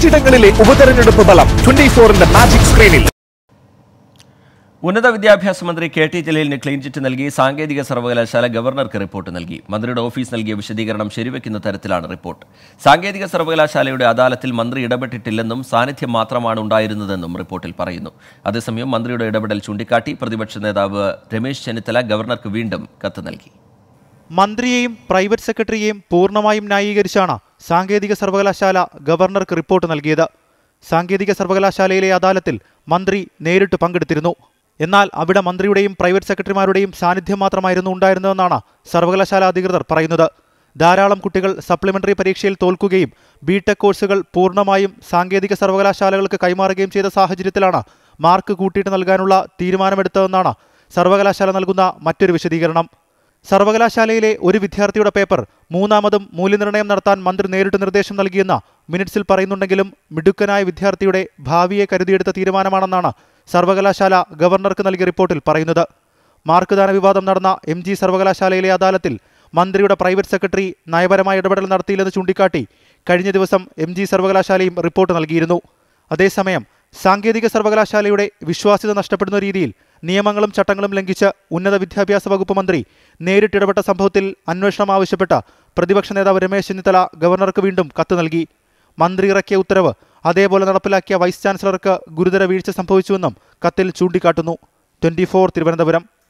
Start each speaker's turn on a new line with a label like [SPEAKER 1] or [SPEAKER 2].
[SPEAKER 1] അഞ്ചിടങ്ങളിലെ ഉപതെരഞ്ഞെടുപ്പ് ഫലം ട്വന്റി ഫോറിന്റെ മാജിക് സ്ക്രീനിൽ
[SPEAKER 2] ഉന്നത വിദ്യാഭ്യാസ മന്ത്രി കെ ടി ജലീലിന് ക്ലീൻ ചിറ്റ് നൽകി സാങ്കേതിക സർവകലാശാല ഗവർണർക്ക് റിപ്പോർട്ട് നൽകി മന്ത്രിയുടെ ഓഫീസ് നൽകിയ വിശദീകരണം ശരിവെക്കുന്ന തരത്തിലാണ് റിപ്പോർട്ട് സാങ്കേതിക സർവകലാശാലയുടെ അദാലത്തിൽ മന്ത്രി ഇടപെട്ടിട്ടില്ലെന്നും സാന്നിധ്യം മാത്രമാണ് ഉണ്ടായിരുന്നതെന്നും റിപ്പോർട്ടിൽ പറയുന്നു അതേസമയം മന്ത്രിയുടെ ഇടപെടൽ ചൂണ്ടിക്കാട്ടി പ്രതിപക്ഷ നേതാവ് രമേശ് ചെന്നിത്തല ഗവർണർക്ക് വീണ്ടും കത്ത് നൽകി
[SPEAKER 3] മന്ത്രിയെയും പ്രൈവറ്റ് സെക്രട്ടറിയെയും പൂർണ്ണമായും ന്യായീകരിച്ചാണ് സാങ്കേതിക സർവകലാശാല ഗവർണർക്ക് റിപ്പോർട്ട് നൽകിയത് സാങ്കേതിക സർവകലാശാലയിലെ അദാലത്തിൽ മന്ത്രി നേരിട്ട് പങ്കെടുത്തിരുന്നു എന്നാൽ അവിടെ മന്ത്രിയുടെയും പ്രൈവറ്റ് സെക്രട്ടറിമാരുടെയും സാന്നിധ്യം മാത്രമായിരുന്നു ഉണ്ടായിരുന്നതെന്നാണ് സർവകലാശാല അധികൃതർ പറയുന്നത് ധാരാളം കുട്ടികൾ സപ്ലിമെന്ററി പരീക്ഷയിൽ തോൽക്കുകയും ബിടെക് കോഴ്സുകൾ പൂർണ്ണമായും സാങ്കേതിക സർവകലാശാലകൾക്ക് കൈമാറുകയും ചെയ്ത സാഹചര്യത്തിലാണ് മാർക്ക് കൂട്ടിയിട്ട് നൽകാനുള്ള തീരുമാനമെടുത്തതെന്നാണ് സർവകലാശാല നൽകുന്ന മറ്റൊരു വിശദീകരണം സർവകലാശാലയിലെ ഒരു വിദ്യാർത്ഥിയുടെ പേപ്പർ മൂന്നാമതും മൂല്യനിർണ്ണയം നടത്താൻ മന്ത്രി നേരിട്ട് നിർദ്ദേശം നൽകിയെന്ന് മിനിറ്റ്സിൽ പറയുന്നുണ്ടെങ്കിലും മിടുക്കനായ വിദ്യാർത്ഥിയുടെ ഭാവിയെ കരുതിയെടുത്ത തീരുമാനമാണെന്നാണ് സർവകലാശാല ഗവർണർക്ക് നൽകിയ റിപ്പോർട്ടിൽ പറയുന്നത് മാർക്ക് ദാന വിവാദം നടന്ന എം ജി സർവകലാശാലയിലെ അദാലത്തിൽ മന്ത്രിയുടെ പ്രൈവറ്റ് സെക്രട്ടറി നയപരമായ ഇടപെടൽ നടത്തിയില്ലെന്ന് ചൂണ്ടിക്കാട്ടി കഴിഞ്ഞ ദിവസം എം ജി സർവകലാശാലയും റിപ്പോർട്ട് നൽകിയിരുന്നു അതേസമയം സാങ്കേതിക സർവകലാശാലയുടെ വിശ്വാസ്യത നഷ്ടപ്പെടുന്ന രീതിയിൽ നിയമങ്ങളും ചട്ടങ്ങളും ലംഘിച്ച് ഉന്നത വിദ്യാഭ്യാസ വകുപ്പ് മന്ത്രി നേരിട്ടിടപെട്ട സംഭവത്തിൽ അന്വേഷണം ആവശ്യപ്പെട്ട പ്രതിപക്ഷ നേതാവ് രമേശ് ചെന്നിത്തല ഗവർണർക്ക് വീണ്ടും കത്ത് നൽകി മന്ത്രി ഇറക്കിയ ഉത്തരവ് അതേപോലെ നടപ്പിലാക്കിയ വൈസ് ചാൻസലർക്ക് ഗുരുതര വീഴ്ച സംഭവിച്ചുവെന്നും കത്തിൽ ചൂണ്ടിക്കാട്ടുന്നു ട്വന്റി തിരുവനന്തപുരം